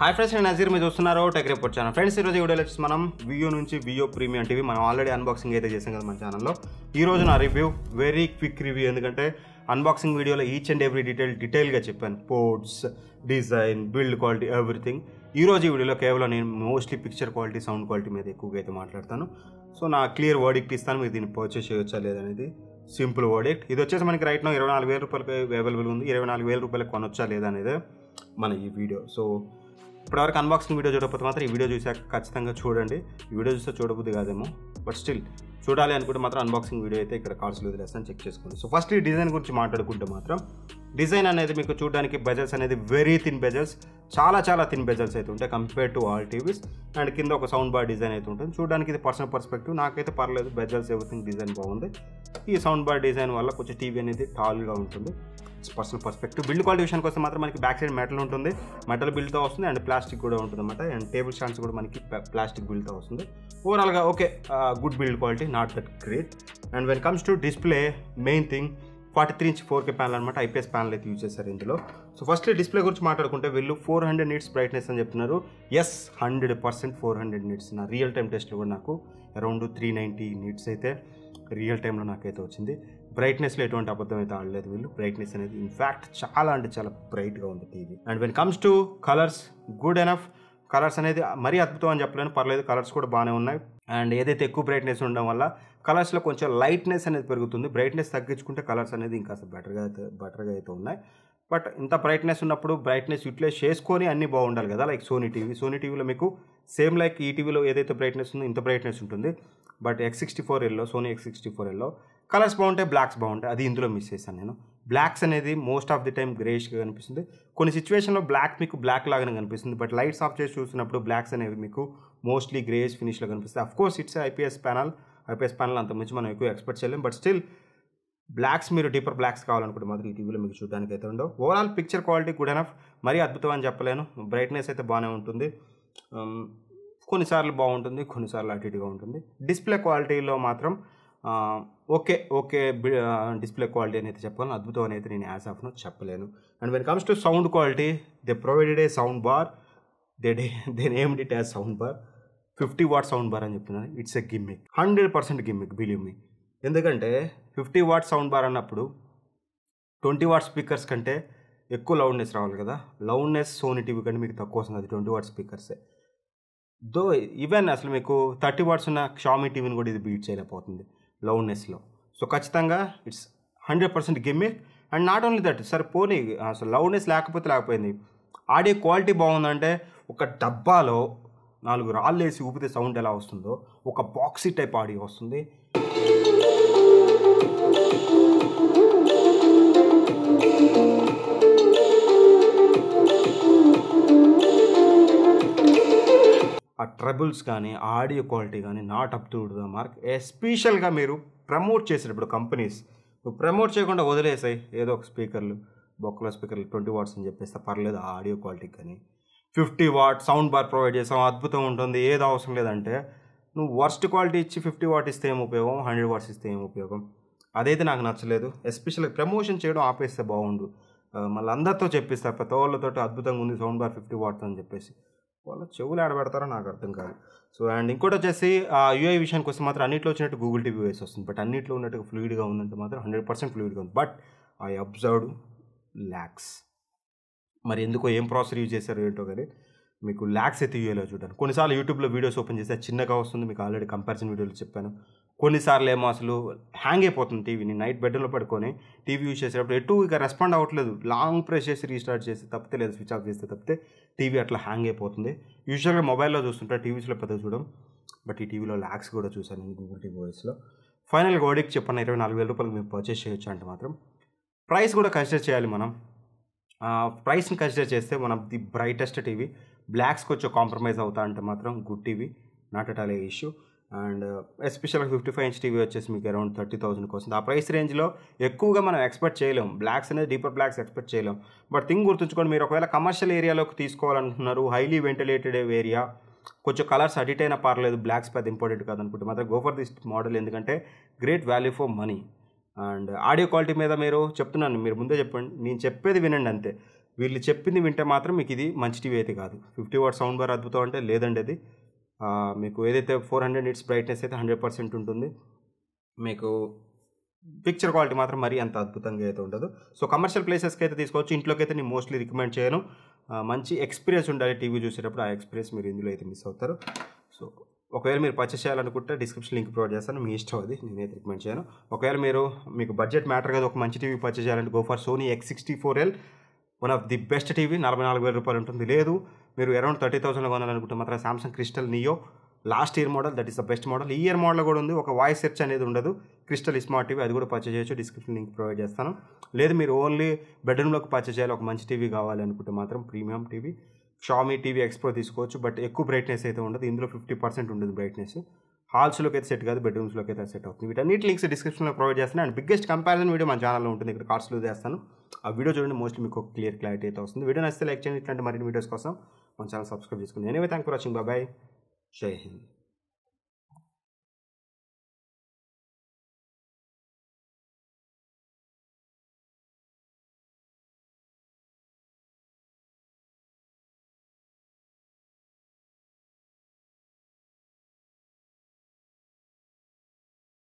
hi friends నేను నజీర్ మీరు చూస్తున్నారు టెక్ రిపోర్ట్ ఛానల్ ఫ్రెండ్స్ ఈరోజు ఈ వీడియోలో వచ్చేసి మనం వియో నుంచి వియో ప్రీమియం టీవీ మనం ఆల్రెడీ అన్బాక్సింగ్ అయితే చేసాం కదా మన ఛానల్లో ఈ రోజు నా రివ్యూ వెరీ క్విక్ రివ్యూ ఎందుకంటే అన్బాక్సింగ్ వీడియోలో ఈచ్ అండ్ ఎవ్రీ డీటెయిల్ డీటెయిల్గా చెప్పాను ports design build quality everything ఈ రోజు ఈ వీడియోలో కేవలం నేను mostly picture quality sound quality మీద ఎక్కువగా అయితే మాట్లాడతాను సో నా క్లియర్ వర్డిక్ట్ ఇస్తాను మీరు దీన్ని పర్చేస్ చేయొచ్చా లేదనేది సింపుల్ వర్డిక్ట్ ఇది వచ్చేసి మనకి రైట్ నో ఇరవై నాలుగు వేల రూపాయలకి అవైలబుల్ ఉంది ఇరవై నాలుగు వేల రూపాయలకి కొనొచ్చా లేదా అనేది మన ఈ వీడియో సో ఇప్పటివరకు అన్బాక్సింగ్ వీడియో చూడకపోతే మాత్రం ఈ వీడియో చూసాక ఖచ్చితంగా చూడండి ఈ వీడియో చూస్తే చూడబుద్ది కాదేమో బట్ స్టిల్ చూడాలి అనుకుంటే మాత్రం అన్బాక్సింగ్ వీడియో అయితే ఇక్కడ కార్డ్స్లో వదిలేస్తాను చెక్ చేసుకోండి సో ఫస్ట్ ఈ డిజైన్ గురించి మాట్లాడుకుంటే మాత్రం డిజైన్ అనేది మీకు చూడడానికి బెజల్స్ అనేది వెరీ థిన్ బెజల్స్ చాలా చాలా థిన్ బెజల్స్ అయితే ఉంటాయి compare to all TVs and కింద ఒక సౌండ్ బార్ డిజైన్ అయితే ఉంటుంది చూడడానికి ఇది పర్సనల్ పర్స్పెక్టివ్ నాకైతే పర్లేదు బెజల్స్ ఎవ్రీథింగ్ డిజైన్ బాగుంది ఈ సౌండ్ బార్ డిజైన్ వల్ల కొంచెం టీవీ అనేది టాల్గా ఉంటుంది పర్సనల్ పర్స్పెక్టివ్ బిల్డ్ క్వాలిటీ విషయానికి వస్తే మాత్రం మనకి బ్యాక్ సైడ్ మెటల్ ఉంటుంది మెటల్ బిల్డ్తో వస్తుంది అండ్ ప్లాస్టిక్ కూడా ఉంటుంది అనమాట అండ్ టేబుల్ స్టాండ్స్ కూడా మనకి ప్లాస్టిక్ బిల్డ్తో వస్తుంది ఓవరాల్గా okay good build quality not that great and when comes to display main thing forty three inch four K panel అనమాట ఐపీఎస్ ప్యానల్ అయితే యూజ్ చేశారు ఇందులో సో ఫస్ట్ డిస్ప్లే గురించి మాట్లాడుకుంటే వీళ్ళు ఫోర్ హండ్రెడ్ నిట్స్ బ్రైట్నెస్ అని చెప్తున్నారు yes hundred percent four hundred nits నా రియల్ టైం టెస్ట్లో కూడా నాకు అరౌండ్ త్రీ నైంటీ నిట్స్ అయితే రియల్ టైంలో నాకైతే వచ్చింది బ్రైట్నెస్లో ఎటువంటి అబద్ధం అయితే ఆడలేదు వీళ్ళు బ్రైట్నెస్ అనేది ఇన్ఫ్యాక్ట్ చాలా అంటే చాలా బ్రైట్గా ఉంది TV and when comes to colours good enough colours అనేది మరీ అద్భుతం అని చెప్పలేను పర్లేదు కలర్స్ కూడా బాగానే ఉన్నాయి అండ్ ఏదైతే ఎక్కువ బ్రైట్నెస్ ఉండడం వల్ల కలర్స్లో కొంచెం లైట్నెస్ అనేది పెరుగుతుంది బ్రైట్నెస్ తగ్గించుకుంటే కలర్స్ అనేది ఇంకా బెటర్గా అయితే బెటర్గా అయితే ఉన్నాయి బట్ ఇంత బ్రైట్నెస్ ఉన్నప్పుడు బ్రైట్నెస్ యూటిలైజ్ చేసుకొని అన్నీ బాగుండాలి కదా లైక్ సోనీ టీవీ సోనీ టీవీలో మీకు సేమ్ లైక్ ఈ టీవీలో ఏదైతే బ్రైట్నెస్ ఉందో ఇంత బ్రైట్నెస్ ఉంటుంది బట్ ఎక్స్ సిక్స్టీ ఫోర్ ఎల్లో సోనీ ఎక్స్ సిక్స్టీ ఫోర్ ఎల్లో కలర్స్ బాగుంటాయి బ్లాక్స్ బాగుంటాయి అది ఇందులో మిస్ చేశాను నేను బ్లాక్స్ అనేది మోస్ట్ ఆఫ్ ది టైం గ్రేష్గా కనిపిస్తుంది కొన్ని సిచ్యువేషన్లో బ్లాక్ మీకు బ్లాక్ లాగానే కనిపిస్తుంది బట్ లైట్స్ ఆఫ్ చేసి చూసినప్పుడు బ్లాక్స్ అనేవి మీకు మోస్ట్లీ గ్రేష్ ఫినిష్లో కనిపిస్తాయి of course it's IPS panel IPS panel అంత మించి మనం ఎక్కువ ఎక్స్పెక్ట్ చేయలేం బట్ స్టిల్ బ్లాక్స్ మీరు డీపర్ బ్లాక్స్ కావాలనుకుంటే మాత్రం ఈ టీవీలో మీకు చూడడానికి అయితే ఉండవు overall picture quality good enough మరీ అద్భుతం అని చెప్పలేను బ్రైట్నెస్ అయితే బాగానే ఉంటుంది Um, కొన్నిసార్లు బాగుంటుంది కొన్నిసార్లు అటు ఇటుగా ఉంటుంది డిస్ప్లే క్వాలిటీలో మాత్రం ఆ, ఓకే ఓకే డిస్ప్లే క్వాలిటీ అని అయితే చెప్పగలను అద్భుతం అని అయితే నేను యాజ్ ఆఫ్ నో చెప్పలేను and when comes to sound quality they provided a sound bar they day they named it as sound bar fifty watt sound bar అని చెప్తున్నాను it's a gimmick hundred percent gimmick believe me ఎందుకంటే fifty watt sound bar అన్నప్పుడు twenty watt speakers కంటే ఎక్కువ loudness రావాలి కదా loudness Sony TV కంటే మీకు తక్కువ వస్తుంది అది ట్వంటీ వాట్ స్పీకర్సే దో ఈవెన్ అసలు మీకు థర్టీ వాట్స్ ఉన్న షామీ టీవీని కూడా ఇది బీట్ చేయలేకపోతుంది లౌడ్నెస్లో సో ఖచ్చితంగా it's hundred percent gimmick and not only that సరే పోనీ అసలు లౌడ్నెస్ లేకపోతే లేకపోయింది ఆడియో క్వాలిటీ బాగుందంటే ఒక డబ్బాలో నాలుగు రాళ్ళు వేసి ఊపితే సౌండ్ ఎలా వస్తుందో ఒక బాక్సీ టైప్ ఆడియో వస్తుంది ఆ ట్రబుల్స్ కానీ ఆడియో క్వాలిటీ కానీ not up to the mark ఎస్పెషల్గా మీరు ప్రమోట్ చేసేటప్పుడు కంపెనీస్ నువ్వు ప్రమోట్ చేయకుండా వదిలేసాయి ఏదో ఒక స్పీకర్లు బొక్కల స్పీకర్లు ట్వంటీ వాట్స్ అని చెప్పేస్తే పర్లేదు ఆ ఆడియో క్వాలిటీ కానీ fifty watt sound bar provide చేసాం అద్భుతం ఉంటుంది ఏదో అవసరం లేదంటే నువ్వు వర్స్ట్ క్వాలిటీ ఇచ్చి ఫిఫ్టీ వాట్ ఇస్తే ఏం ఉపయోగం హండ్రెడ్ వాట్స్ ఇస్తే ఏం ఉపయోగం అదైతే నాకు నచ్చలేదు ఎస్పెషల్గా ప్రమోషన్ చేయడం ఆపేస్తే బాగుండు ఆ, మళ్ళీ అందరితో చెప్పిస్తారు ప్రతి వాళ్ళతో అద్భుతంగా ఉంది సౌండ్ బార్ ఫిఫ్టీ వాట్స్ అని చెప్పేసి వాళ్ళు చెవులు ఆడబెడతారో నాకు అర్థం కాదు సో అండ్ ఇంకోటి వచ్చేసి ఆ యూఐ విషయానికి వస్తే మాత్రం అన్నింటిలో వచ్చినట్టు గూగుల్ టీవీ వేసి వస్తుంది బట్ అన్నింటిలో ఉన్నట్టుగా ఫ్లూయిడ్గా ఉందంటే మాత్రం హండ్రెడ్ పర్సెంట్ ఫ్లూయిడ్గా ఉంది బట్ ఐ అబ్జర్వ్డ్ ల్యాక్స్ మరి ఎందుకో ఏం ప్రాసెసర్ యూజ్ చేశారు ఏంటో కానీ మీకు ల్యాక్స్ అయితే యూఏలో చూడండి కొన్నిసార్లు యూట్యూబ్లో వీడియోస్ ఓపెన్ చేస్తే చిన్నగా వస్తుంది మీకు ఆల్రెడీ కంపారిజన్ వీడియోలు చెప్పాను కొన్నిసార్లు ఏమో అసలు హ్యాంగ్ అయిపోతుంది టీవీని నైట్ బెడ్లో పడుకొని టీవీ యూజ్ చేసేటప్పుడు ఎటు ఇక రెస్పాండ్ అవ్వట్లేదు లాంగ్ ప్రెస్ చేసి రీస్టార్ట్ చేసి తప్పితే లేదు స్విచ్ ఆఫ్ చేస్తే తప్పితే టీవీ అట్లా హ్యాంగ్ అయిపోతుంది యూజువల్గా మొబైల్లో చూస్తుంటే టీవీస్లో పెద్దగా చూడడం బట్ ఈ టీవీలో ల్యాక్స్ కూడా చూశాను నేను గూగుల్ టీవీ వాయిస్లో ఫైనల్గా ఓడికి చెప్పన్న ఇరవై నాలుగు వేల రూపాయలు మీరు పర్చేస్ చేయొచ్చు అంటే మాత్రం ప్రైస్ కూడా కన్సిడర్ చేయాలి మనం ప్రైస్ని కన్సిడర్ చేస్తే మనం ది బ్రైటెస్ట్ టీవీ బ్లాక్స్కి వచ్చి కాంప్రమైజ్ అవుతా అంటే మాత్రం good TV not at all a issue and ఎస్పెషల్గా ఫిఫ్టీ ఫైవ్ ఇంచ్ టీవీ వచ్చేసి మీకు అరౌండ్ థర్టీ థౌసండ్కి వస్తుంది ఆ ప్రైస్ రేంజ్లో ఎక్కువగా మనం ఎక్స్పెక్ట్ చేయలేం బ్లాక్స్ అనేది డీపర్ బ్లాక్స్ ఎక్స్పెక్ట్ చేయలేం బట్ థింగ్ గుర్తుంచుకోండి మీరు ఒకవేళ కమర్షియల్ ఏరియాలోకి తీసుకోవాలనుకుంటున్నారు హైలీ వెంటిలేటెడ్ ఏరియా కొంచెం కలర్స్ అడిట్ అయినా పర్లేదు బ్లాక్స్ పెద్ద ఇంపార్టెంట్ కాదనుకుంటే మాత్రం గో ఫర్ దిస్ మోడల్ ఎందుకంటే great value for money and audio quality మీద మీరు చెప్తున్నాను మీరు ముందే చెప్పండి నేను చెప్పేది వినండి అంతే వీళ్ళు చెప్పింది వింటే మాత్రం మీకు ఇది మంచి టీవీ అయితే కాదు ఫిఫ్టీ వాట్ సౌండ్ బార్ అద్భుతం అంటే లేదండి అది ఆ, మీకు ఏదైతే ఫోర్ హండ్రెడ్ నిట్స్ బ్రైట్నెస్ అయితే హండ్రెడ్ పర్సెంట్ ఉంటుంది మీకు పిక్చర్ క్వాలిటీ మాత్రం మరీ అంత అద్భుతంగా అయితే ఉండదు సో కమర్షియల్ ప్లేసెస్కి అయితే తీసుకోవచ్చు ఇంట్లోకి అయితే నేను మోస్ట్లీ రికమెండ్ చేయను ఆ, మంచి ఎక్స్పీరియన్స్ ఉండాలి టీవీ చూసేటప్పుడు ఆ ఎక్స్పీరియన్స్ మీరు ఇందులో అయితే మిస్ అవుతారు సో ఒకవేళ మీరు పర్చేస్ చేయాలనుకుంటే డిస్క్రిప్షన్ లింక్ ప్రొవైడ్ చేస్తాను మీ ఇష్టం అది నేనైతే రికమెండ్ చేయను ఒకవేళ మీరు మీకు బడ్జెట్ మ్యాటర్ కదా ఒక మంచి టీవీ పర్చేస్ చేయాలంటే go for Sony X sixty four L one of the best TV నలభై నాలుగు వేల రూపాయలు ఉంటుంది లేదు మీరు అరౌండ్ థర్టీ థౌసండ్లో కొనాలనుకుంటే మాత్రం Samsung crystal neo last year model that is the best model ఈ ఇయర్ మోడల్ కూడా ఉంది ఒక వాయిస్ సెర్చ్ అనేది ఉండదు క్రిస్టల్ స్మార్ట్ టీవీ అది కూడా పర్చేజ్ చేయొచ్చు డిస్క్రిప్షన్ లింక్ ప్రొవైడ్ చేస్తాను లేదు మీరు ఓన్లీ బెడ్రూమ్లోకి పర్చేజ్ చేయాలి ఒక మంచి టీవీ కావాలి అనుకుంటే మాత్రం premium TV Xiaomi TV X Pro తీసుకోవచ్చు బట్ ఎక్కువ బ్రైట్నెస్ అయితే ఉండదు ఇందులో ఫిఫ్టీ పర్సెంట్ ఉంటుంది బ్రైట్నెస్ హాల్స్లోకి అయితే సెట్ కాదు బెడ్రూమ్స్లోకి అయితే సెట్ అవుతుంది వీటన్నిటి లింక్స్ డిస్క్రిప్షన్లో ప్రొవైడ్ చేస్తాను అండ్ బిగ్గెస్ట్ కంపారిజన్ వీడియో మన ఛానల్లో ఉంటుంది ఇక్కడ కార్డ్స్లో చేస్తాను ఆ వీడియో చూడండి మోస్ట్లీ మీకు క్లియర్ క్లారిటీ అయితే వస్తుంది వీడియో నచ్చితే లైక్ చేయండి ఇట్లాంటి మరిన్ని వీడియోస్ కోసం మన ఛానల్ సబ్స్క్రైబ్ చేసుకోండి anyway thank for watching bye జై హింద్